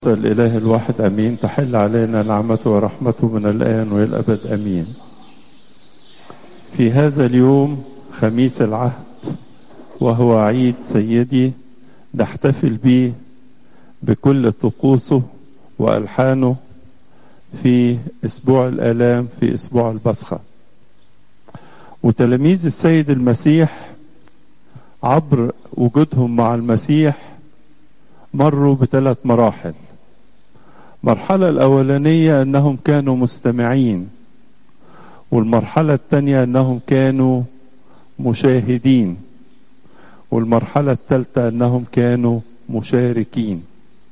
الإله الواحد أمين تحل علينا نعمته ورحمته من الآن وإلى الأبد أمين في هذا اليوم خميس العهد وهو عيد سيدي نحتفل به بكل طقوسه وألحانه في أسبوع الآلام في أسبوع البصخة وتلاميذ السيد المسيح عبر وجودهم مع المسيح مروا بثلاث مراحل المرحلة الأولانية أنهم كانوا مستمعين والمرحلة الثانية أنهم كانوا مشاهدين والمرحلة الثالثة أنهم كانوا مشاركين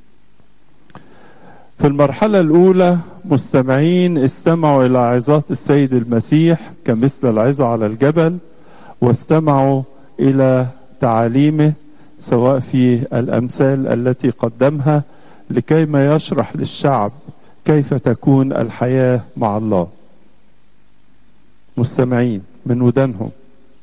في المرحلة الأولى مستمعين استمعوا إلى عظات السيد المسيح كمثل العظة على الجبل واستمعوا إلى تعاليمه سواء في الأمثال التي قدمها لكي ما يشرح للشعب كيف تكون الحياة مع الله مستمعين من ودانهم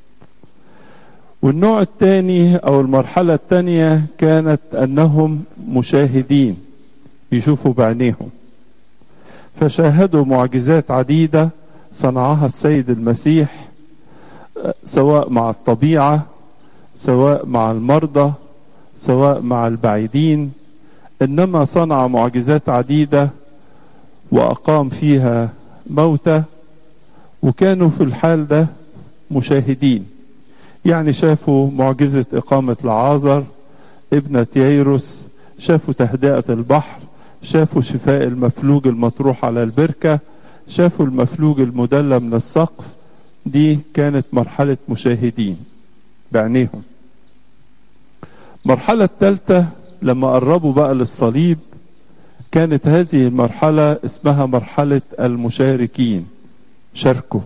والنوع الثاني أو المرحلة الثانية كانت أنهم مشاهدين يشوفوا بعينيهم فشاهدوا معجزات عديدة صنعها السيد المسيح سواء مع الطبيعة سواء مع المرضى سواء مع البعيدين انما صنع معجزات عديده واقام فيها موتى وكانوا في الحال ده مشاهدين يعني شافوا معجزه اقامه لعازر ابنه ييروس شافوا تهدئه البحر شافوا شفاء المفلوج المطروح على البركه شافوا المفلوج المدلى من السقف دي كانت مرحله مشاهدين بعينيهم المرحلة الثالثة لما قربوا بقى للصليب كانت هذه المرحلة اسمها مرحلة المشاركين شاركوا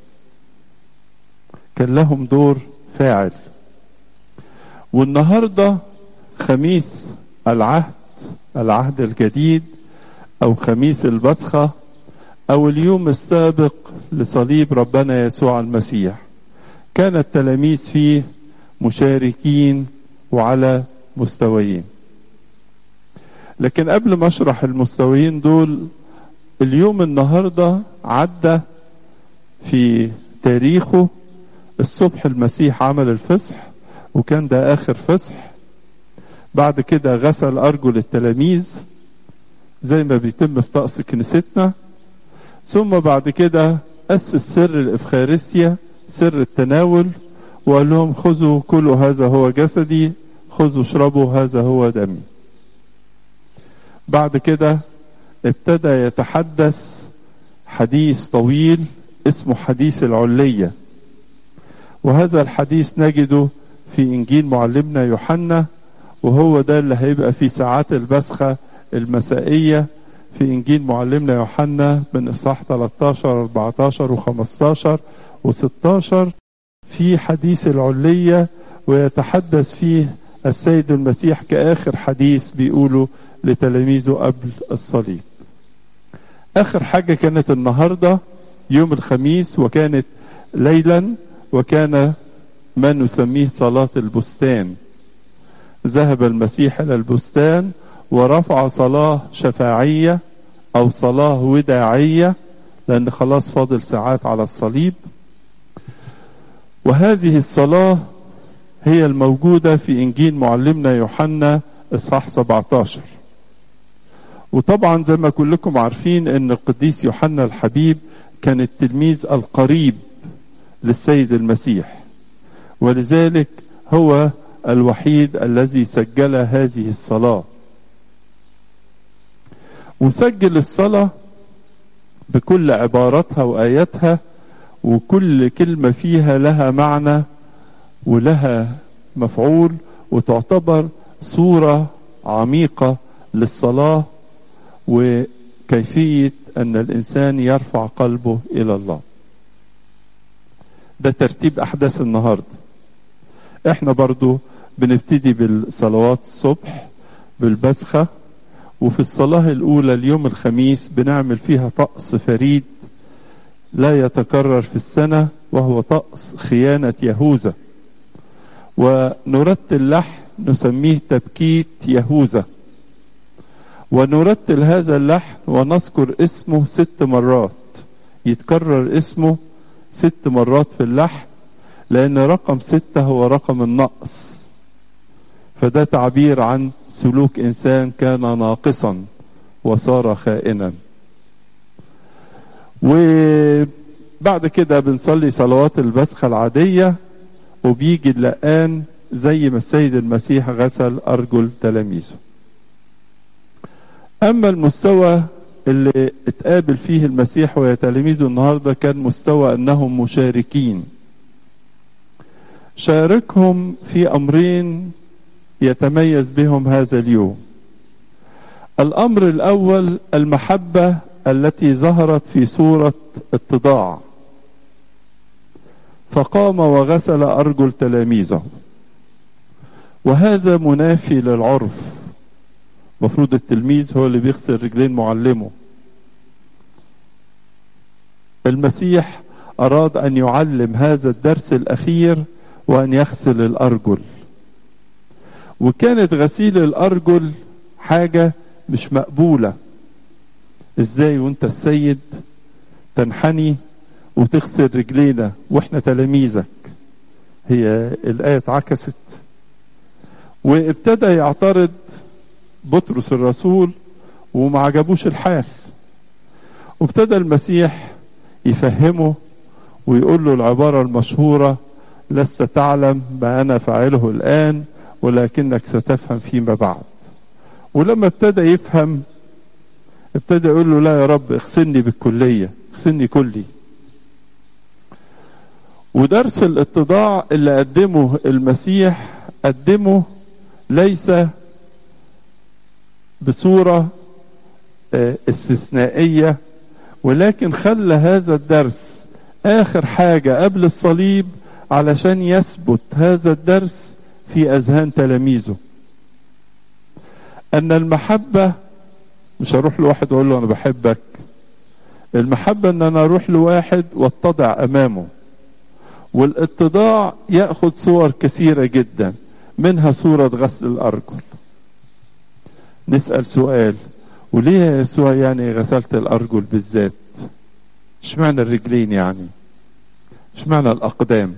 كان لهم دور فاعل والنهاردة خميس العهد العهد الجديد أو خميس البصخة أو اليوم السابق لصليب ربنا يسوع المسيح كان التلاميذ فيه مشاركين وعلى مستويين لكن قبل ما اشرح المستويين دول اليوم النهارده عدى في تاريخه الصبح المسيح عمل الفصح وكان ده اخر فصح بعد كده غسل ارجل التلاميذ زي ما بيتم في طقس كنيستنا ثم بعد كده اسس سر الافخارستيا سر التناول وقال لهم خذوا كلوا هذا هو جسدي خذوا اشربوا هذا هو دمي بعد كده ابتدى يتحدث حديث طويل اسمه حديث العلية وهذا الحديث نجده في إنجيل معلمنا يوحنا وهو ده اللي هيبقى في ساعات البسخة المسائية في إنجيل معلمنا يوحنا من إصحاح 13 14 و15 و16 في حديث العلية ويتحدث فيه السيد المسيح كآخر حديث بيقوله لتلاميذه قبل الصليب آخر حاجة كانت النهاردة يوم الخميس وكانت ليلا وكان ما نسميه صلاة البستان ذهب المسيح إلى البستان ورفع صلاة شفاعية أو صلاة وداعية لأن خلاص فاضل ساعات على الصليب وهذه الصلاة هي الموجودة في إنجيل معلمنا يوحنا إصحاح 17 وطبعا زي ما كلكم عارفين أن القديس يوحنا الحبيب كان التلميذ القريب للسيد المسيح ولذلك هو الوحيد الذي سجل هذه الصلاة وسجل الصلاة بكل عباراتها وآياتها وكل كلمة فيها لها معنى ولها مفعول وتعتبر صورة عميقة للصلاة وكيفية أن الإنسان يرفع قلبه إلى الله ده ترتيب أحداث النهاردة احنا برضو بنبتدي بالصلوات الصبح بالبسخة وفي الصلاة الأولى اليوم الخميس بنعمل فيها طقس فريد لا يتكرر في السنة وهو طقس خيانة يهوذا ونرتل لحن نسميه تبكيت يهوذا ونرتل هذا اللحن ونذكر اسمه ست مرات يتكرر اسمه ست مرات في اللحن لأن رقم ستة هو رقم النقص فده تعبير عن سلوك إنسان كان ناقصا وصار خائنا وبعد كده بنصلي صلوات البسخة العادية وبيجي اللقان زي ما السيد المسيح غسل أرجل تلاميذه أما المستوى اللي اتقابل فيه المسيح ويا تلاميذه النهارده كان مستوى أنهم مشاركين شاركهم في أمرين يتميز بهم هذا اليوم الأمر الأول المحبة التي ظهرت في صورة اتضاع فقام وغسل أرجل تلاميذه وهذا منافي للعرف مفروض التلميذ هو اللي بيغسل رجلين معلمه المسيح أراد أن يعلم هذا الدرس الأخير وأن يغسل الأرجل وكانت غسيل الأرجل حاجة مش مقبولة ازاي وانت السيد تنحني وتغسل رجلينا واحنا تلاميذك هي الآية اتعكست وابتدى يعترض بطرس الرسول وما عجبوش الحال وابتدى المسيح يفهمه ويقول له العبارة المشهورة لست تعلم ما أنا فاعله الآن ولكنك ستفهم فيما بعد ولما ابتدى يفهم ابتدى يقول له لا يا رب اغسلني بالكلية اغسلني كلي ودرس الاتضاع اللي قدمه المسيح قدمه ليس بصورة استثنائية ولكن خلى هذا الدرس آخر حاجة قبل الصليب علشان يثبت هذا الدرس في أذهان تلاميذه أن المحبة مش هروح لواحد وأقول له أنا بحبك المحبة أن أنا أروح لواحد واتضع أمامه والاتضاع يأخذ صور كثيرة جدا منها صورة غسل الأرجل نسأل سؤال وليه يا يسوع يعني غسلت الأرجل بالذات اشمعنى الرجلين يعني اشمعنى الأقدام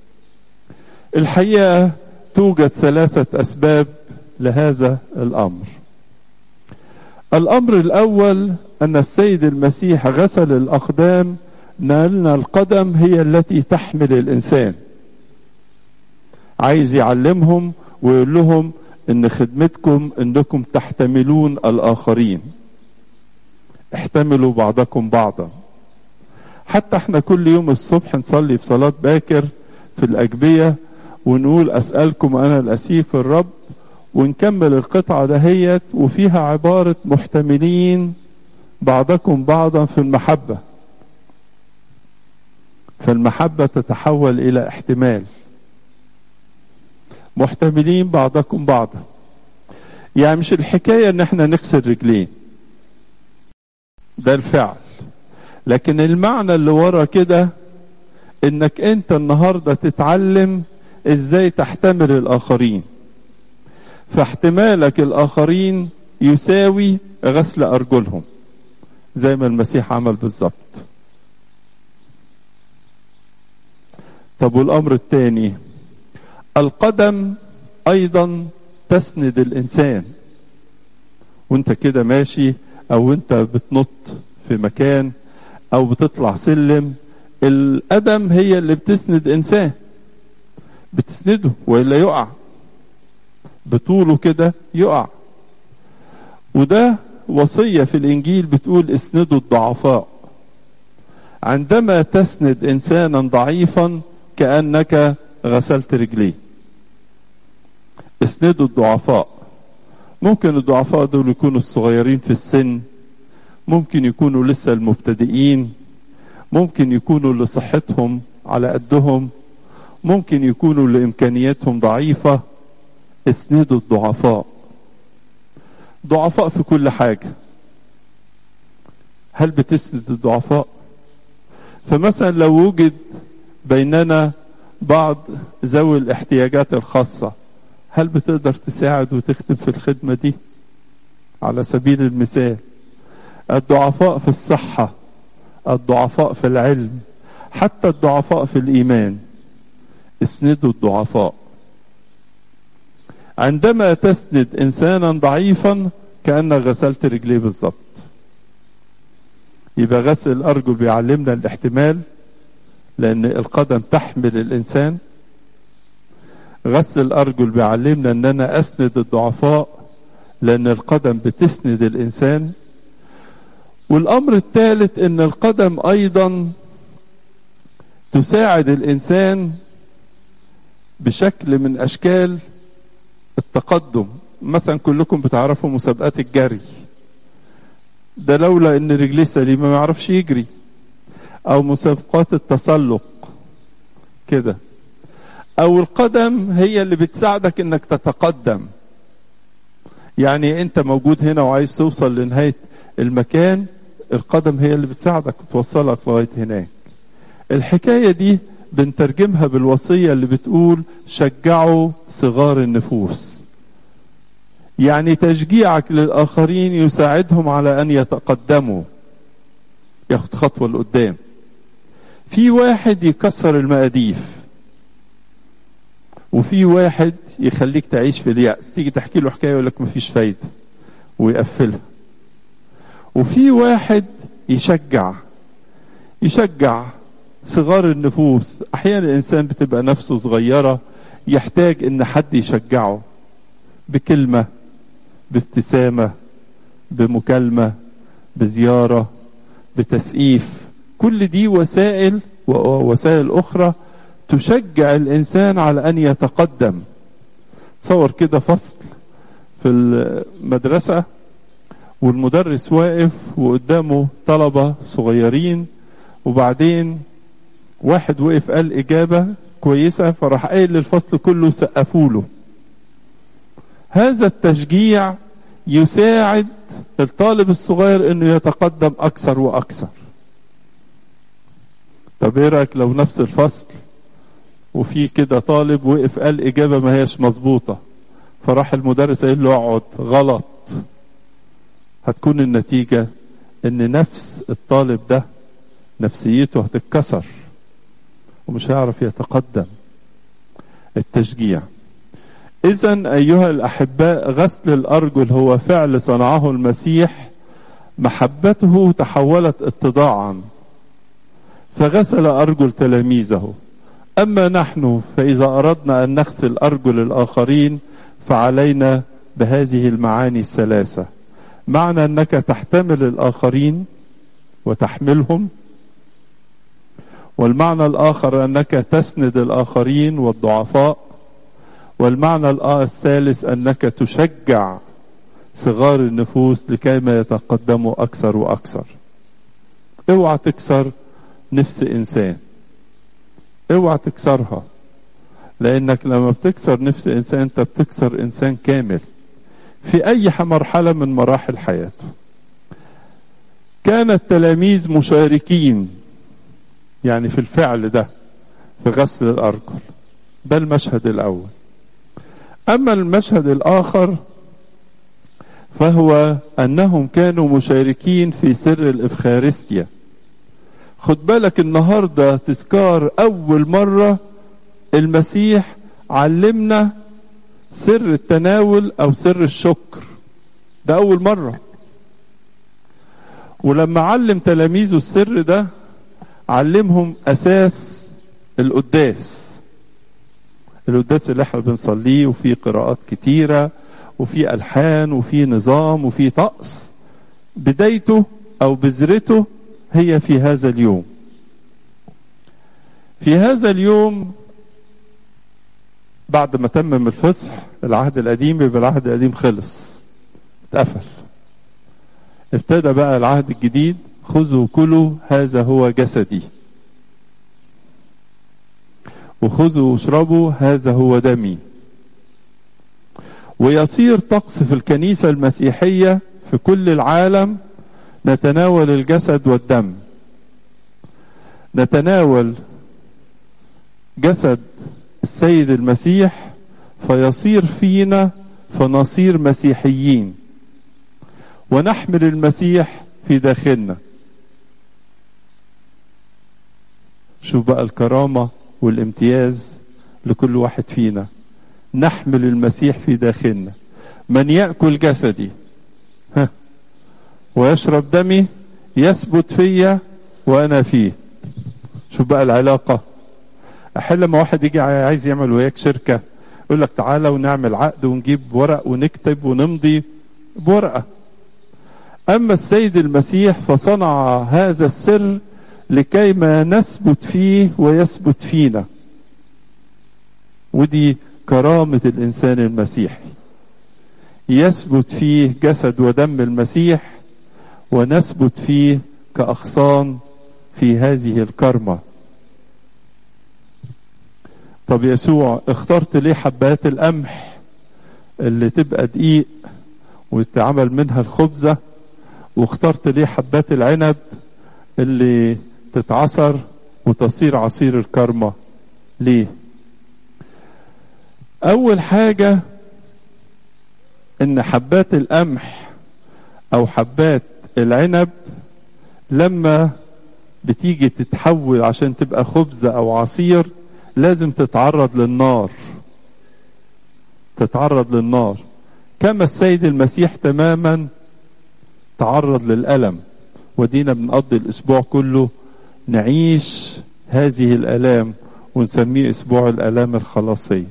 الحقيقة توجد ثلاثة أسباب لهذا الأمر الأمر الأول أن السيد المسيح غسل الأقدام لأن القدم هي التي تحمل الإنسان عايز يعلمهم ويقول لهم ان خدمتكم انكم تحتملون الاخرين احتملوا بعضكم بعضا حتى احنا كل يوم الصبح نصلي في صلاة باكر في الأجبية ونقول أسألكم أنا الأسيف الرب ونكمل القطعة دهيت وفيها عبارة محتملين بعضكم بعضا في المحبة فالمحبة تتحول إلى احتمال محتملين بعضكم بعضا يعني مش الحكاية ان احنا نغسل رجلين ده الفعل لكن المعنى اللي ورا كده انك انت النهاردة تتعلم ازاي تحتمل الاخرين فاحتمالك الاخرين يساوي غسل ارجلهم زي ما المسيح عمل بالظبط طب والامر الثاني القدم ايضا تسند الانسان وانت كده ماشي او انت بتنط في مكان او بتطلع سلم القدم هي اللي بتسند انسان بتسنده والا يقع بطوله كده يقع وده وصية في الانجيل بتقول اسندوا الضعفاء عندما تسند انسانا ضعيفا كانك غسلت رجليه اسندوا الضعفاء ممكن الضعفاء دول يكونوا الصغيرين في السن ممكن يكونوا لسه المبتدئين ممكن يكونوا اللي صحتهم على قدهم ممكن يكونوا اللي امكانياتهم ضعيفه اسندوا الضعفاء ضعفاء في كل حاجه هل بتسند الضعفاء فمثلا لو وجد بيننا بعض ذوي الاحتياجات الخاصة هل بتقدر تساعد وتخدم في الخدمة دي على سبيل المثال الضعفاء في الصحة الضعفاء في العلم حتى الضعفاء في الإيمان اسندوا الضعفاء عندما تسند إنسانا ضعيفا كأنك غسلت رجليه بالظبط يبقى غسل الأرجل بيعلمنا الاحتمال لأن القدم تحمل الإنسان غسل الأرجل بيعلمنا أن أنا أسند الضعفاء لأن القدم بتسند الإنسان والأمر الثالث أن القدم أيضا تساعد الإنسان بشكل من أشكال التقدم مثلا كلكم بتعرفوا مسابقات الجري ده لولا ان رجليه سليمه ما يعرفش يجري او مسابقات التسلق كده او القدم هي اللي بتساعدك انك تتقدم يعني انت موجود هنا وعايز توصل لنهايه المكان القدم هي اللي بتساعدك وتوصلك لغايه هناك الحكايه دي بنترجمها بالوصيه اللي بتقول شجعوا صغار النفوس يعني تشجيعك للآخرين يساعدهم على أن يتقدموا ياخد خطوة لقدام في واحد يكسر المقاديف وفي واحد يخليك تعيش في اليأس تيجي تحكي له حكاية يقول لك مفيش فايدة ويقفلها وفي واحد يشجع يشجع صغار النفوس احيانا الانسان بتبقى نفسه صغيره يحتاج ان حد يشجعه بكلمه بابتسامة بمكالمة بزيارة بتسقيف كل دي وسائل ووسائل أخرى تشجع الإنسان على أن يتقدم تصور كده فصل في المدرسة والمدرس واقف وقدامه طلبة صغيرين وبعدين واحد وقف قال إجابة كويسة فراح قايل للفصل كله سقفوا له هذا التشجيع يساعد الطالب الصغير انه يتقدم اكثر واكثر طب ايه رايك لو نفس الفصل وفي كده طالب وقف قال اجابه ما هيش مظبوطه فراح المدرس قال له اقعد غلط هتكون النتيجه ان نفس الطالب ده نفسيته هتتكسر ومش هيعرف يتقدم التشجيع إذا أيها الأحباء غسل الأرجل هو فعل صنعه المسيح محبته تحولت اتضاعا فغسل أرجل تلاميذه أما نحن فإذا أردنا أن نغسل أرجل الآخرين فعلينا بهذه المعاني الثلاثة معنى أنك تحتمل الآخرين وتحملهم والمعنى الآخر أنك تسند الآخرين والضعفاء والمعنى الثالث انك تشجع صغار النفوس لكيما يتقدموا اكثر واكثر اوعى تكسر نفس انسان اوعى تكسرها لانك لما بتكسر نفس انسان انت بتكسر انسان كامل في اي مرحله من مراحل حياته كان التلاميذ مشاركين يعني في الفعل ده في غسل الارجل ده المشهد الاول اما المشهد الاخر فهو انهم كانوا مشاركين في سر الافخارستيا خد بالك النهارده تذكار اول مره المسيح علمنا سر التناول او سر الشكر ده اول مره ولما علم تلاميذه السر ده علمهم اساس القداس القداس اللي احنا بنصليه وفيه قراءات كتيره وفي الحان وفي نظام وفي طقس بدايته او بذرته هي في هذا اليوم في هذا اليوم بعد ما تمم الفصح العهد القديم يبقى العهد القديم خلص اتقفل ابتدى بقى العهد الجديد خذوا كلوا هذا هو جسدي وخذوا واشربوا هذا هو دمي ويصير طقس في الكنيسة المسيحية في كل العالم نتناول الجسد والدم نتناول جسد السيد المسيح فيصير فينا فنصير مسيحيين ونحمل المسيح في داخلنا شوف بقى الكرامة والامتياز لكل واحد فينا نحمل المسيح في داخلنا من يأكل جسدي ها ويشرب دمي يثبت فيا وأنا فيه شوف بقى العلاقة أحل لما واحد يجي عايز يعمل وياك شركة يقول لك تعالى ونعمل عقد ونجيب ورق ونكتب ونمضي بورقة أما السيد المسيح فصنع هذا السر لكي ما نثبت فيه ويثبت فينا ودي كرامة الإنسان المسيحي يثبت فيه جسد ودم المسيح ونثبت فيه كأغصان في هذه الكرمة طب يسوع اخترت ليه حبات القمح اللي تبقى دقيق ويتعمل منها الخبزة واخترت ليه حبات العنب اللي تتعصر وتصير عصير الكرمة ليه اول حاجة ان حبات القمح او حبات العنب لما بتيجي تتحول عشان تبقى خبزة او عصير لازم تتعرض للنار تتعرض للنار كما السيد المسيح تماما تعرض للألم ودينا بنقضي الأسبوع كله نعيش هذه الآلام ونسميه أسبوع الآلام الخلاصية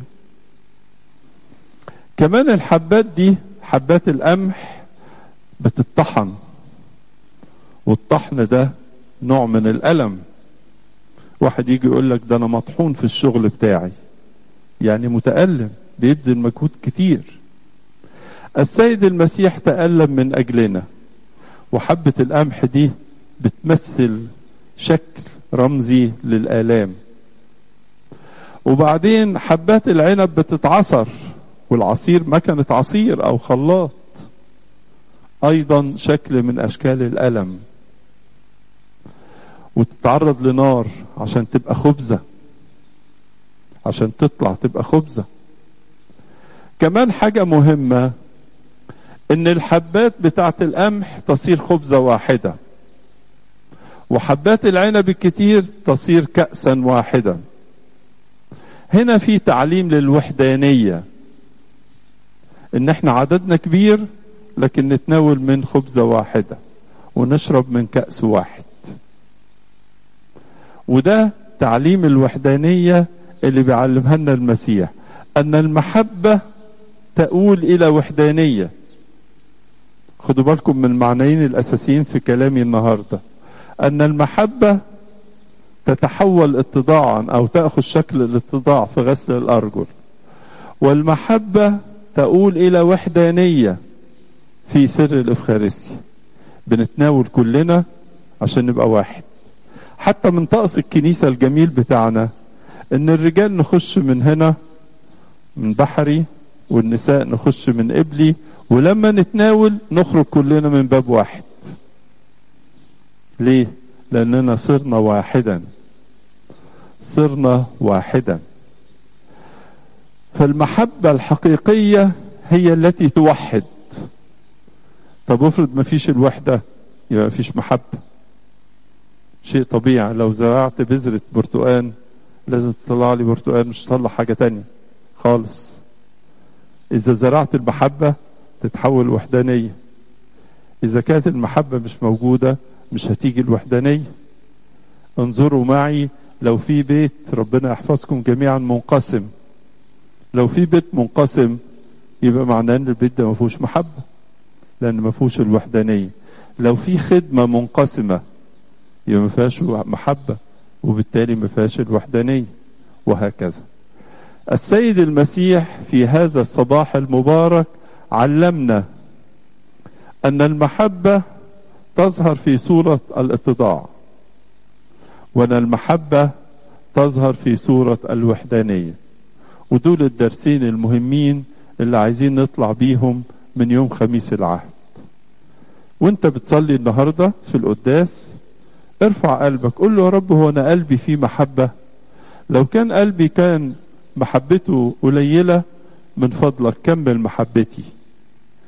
كمان الحبات دي حبات القمح بتطحن والطحن ده نوع من الألم واحد يجي يقول لك ده أنا مطحون في الشغل بتاعي يعني متألم بيبذل مجهود كتير السيد المسيح تألم من أجلنا وحبة القمح دي بتمثل شكل رمزي للآلام وبعدين حبات العنب بتتعصر والعصير مكنة عصير أو خلاط أيضا شكل من أشكال الألم وتتعرض لنار عشان تبقى خبزة عشان تطلع تبقى خبزة كمان حاجة مهمة ان الحبات بتاعت القمح تصير خبزة واحدة وحبات العنب الكتير تصير كأسا واحدا هنا في تعليم للوحدانية ان احنا عددنا كبير لكن نتناول من خبزة واحدة ونشرب من كأس واحد وده تعليم الوحدانية اللي بيعلمها لنا المسيح ان المحبة تؤول الى وحدانية خدوا بالكم من المعنيين الاساسيين في كلامي النهارده ان المحبه تتحول اتضاعا او تاخذ شكل الاتضاع في غسل الارجل والمحبه تؤول الى وحدانيه في سر الافخارستيا بنتناول كلنا عشان نبقى واحد حتى من طقس الكنيسه الجميل بتاعنا ان الرجال نخش من هنا من بحري والنساء نخش من قبلي ولما نتناول نخرج كلنا من باب واحد ليه لاننا صرنا واحدا صرنا واحدا فالمحبة الحقيقية هي التي توحد طب افرض ما فيش الوحدة يبقى ما فيش محبة شيء طبيعي لو زرعت بذرة برتقان لازم تطلع لي برتقان مش تطلع حاجة تانية خالص إذا زرعت المحبة تتحول وحدانية إذا كانت المحبة مش موجودة مش هتيجي الوحدانية انظروا معي لو في بيت ربنا يحفظكم جميعا منقسم لو في بيت منقسم يبقى معناه ان البيت ده ما فيهوش محبة لأن ما فيهوش الوحدانية لو في خدمة منقسمة يبقى ما فيهاش محبة وبالتالي ما فيهاش الوحدانية وهكذا السيد المسيح في هذا الصباح المبارك علمنا ان المحبه تظهر في صوره الاتضاع وان المحبه تظهر في صوره الوحدانيه ودول الدرسين المهمين اللي عايزين نطلع بيهم من يوم خميس العهد وانت بتصلي النهارده في القداس ارفع قلبك قول له يا رب هو انا قلبي فيه محبه لو كان قلبي كان محبته قليله من فضلك كمل محبتي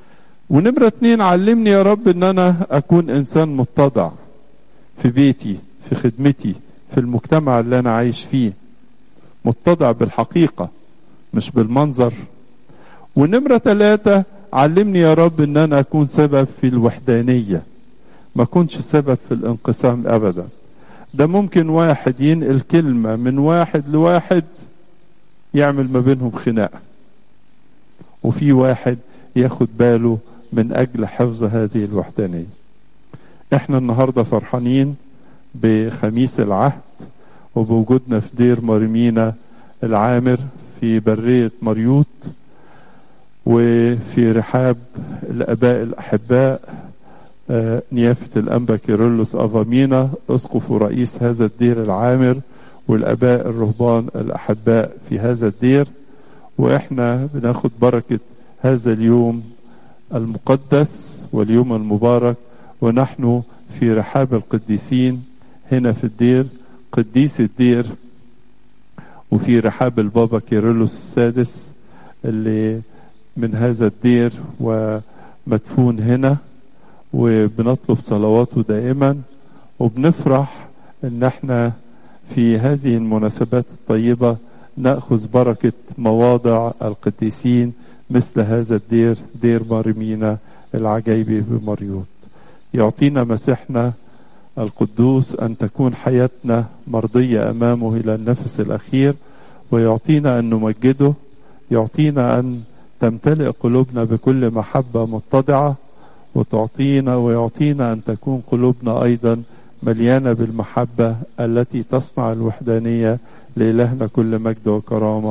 ونمرة اتنين علمني يا رب ان انا اكون انسان متضع في بيتي في خدمتي في المجتمع اللي انا عايش فيه متضع بالحقيقة مش بالمنظر ونمرة ثلاثة علمني يا رب ان انا اكون سبب في الوحدانية ما اكونش سبب في الانقسام ابدا ده ممكن واحد ينقل كلمة من واحد لواحد يعمل ما بينهم خناقة وفي واحد ياخد باله من اجل حفظ هذه الوحدانية احنا النهاردة فرحانين بخميس العهد وبوجودنا في دير مريمينا العامر في برية مريوط وفي رحاب الاباء الاحباء نيافة الأنبا كيرلس أفامينا أسقف ورئيس هذا الدير العامر والأباء الرهبان الأحباء في هذا الدير وإحنا بناخد بركة هذا اليوم المقدس واليوم المبارك ونحن في رحاب القديسين هنا في الدير قديس الدير وفي رحاب البابا كيرلس السادس اللي من هذا الدير ومدفون هنا وبنطلب صلواته دائما وبنفرح ان احنا في هذه المناسبات الطيبة نأخذ بركة مواضع القديسين مثل هذا الدير دير مريمينا العجيبي بمريوط يعطينا مسيحنا القدوس أن تكون حياتنا مرضية أمامه إلى النفس الأخير ويعطينا أن نمجده يعطينا أن تمتلئ قلوبنا بكل محبة متضعة وتعطينا ويعطينا أن تكون قلوبنا أيضا مليانة بالمحبة التي تصنع الوحدانية لإلهنا كل مجد وكرامة